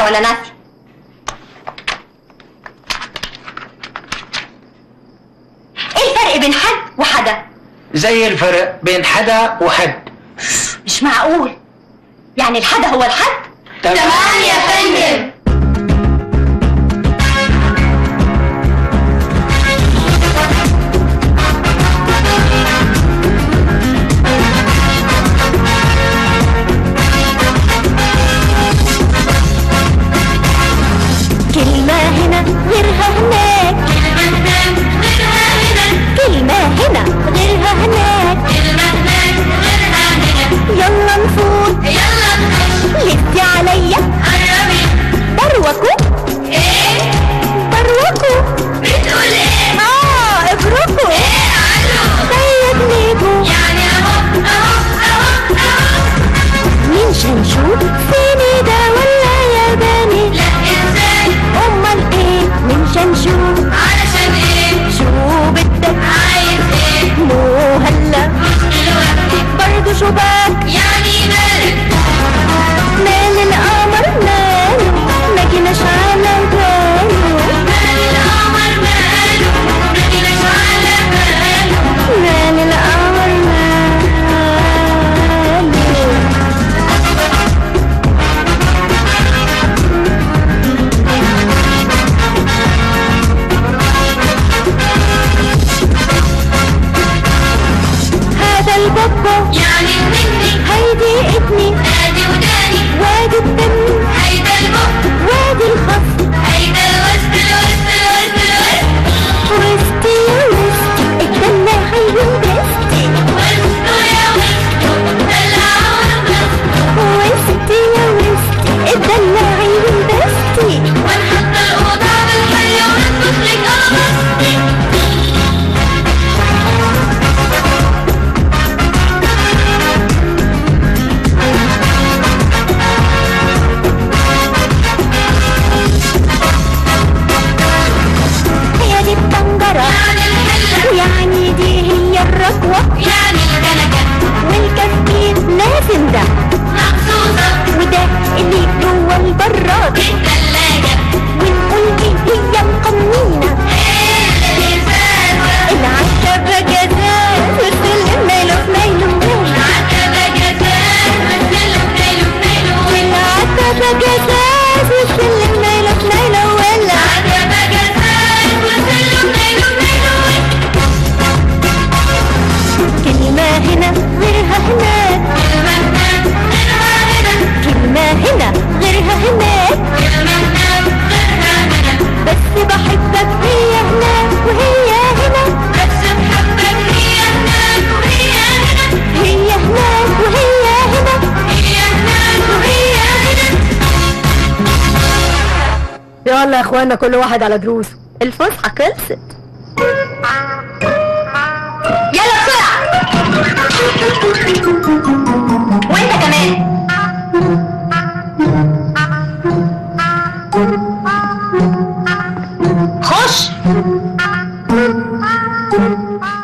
ولا ناسي ايه الفرق بين حد وحدا زي الفرق بين حدا وحد مش معقول يعني الحدا هو الحد تمام يا فندم كلمة هنا غيرها هناك كلمة هنا غيرها هناك يلا نفوت لفي عليا بروكوا بروكوا اه ابركوا زي جنيبوا مين شنشون صيني ده ولا ياباني امال ايه من شنشون شو بدك مو هلا برضو شو بك مال القمر ماله ما جيناش على باله مال القمر ماله هذا البابا هيدي ابني وادي الدم وادي الخص وسطي يا وسطي اتدلع عيون بستي وسطي يا وسطي اتدلع عيون بستي هي دي الطنجرة يعني دي هي الركوة والكفين لازم ده وده اللي جوه البراد ونقول دي هي مقنينة العتبة جزاز والسلم ماله في ماله والعتبة جزاز والسلم ماله في ماله ولا كلمة هنا غيرها هناك كلمة هنا غيرها هناك بس بحبك هي هناك وهي هنا هي هناك وهي هنا يلا يا اخوانا كل واحد على دروسه الفسحة خلصت يلا بسرعة وانت كمان خش